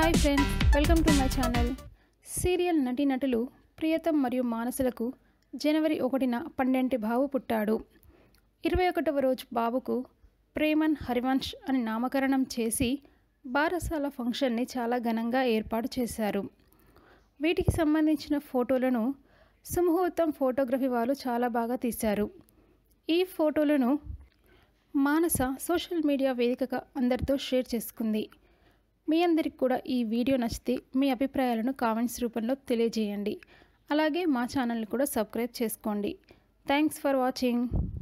hi friends welcome to my channel serial నటీనటులు ప్రియతం మరియు మానసులకు జనవరి ఒకటిన పన్నెంటి బాబు పుట్టాడు ఇరవై ఒకటవ రోజు బాబుకు ప్రేమన్ హరివంశ్ అని నామకరణం చేసి బారసాల ఫంక్షన్ని చాలా ఘనంగా ఏర్పాటు చేశారు వీటికి సంబంధించిన ఫోటోలను సుముహూర్తం ఫోటోగ్రఫీ వాళ్ళు చాలా బాగా తీశారు ఈ ఫోటోలను మానస సోషల్ మీడియా వేదికగా అందరితో షేర్ చేసుకుంది మీ అందరికి కూడా ఈ వీడియో నచ్చితే మీ అభిప్రాయాలను కామెంట్స్ రూపంలో తెలియజేయండి అలాగే మా ఛానల్ని కూడా సబ్స్క్రైబ్ చేసుకోండి థ్యాంక్స్ ఫర్ వాచింగ్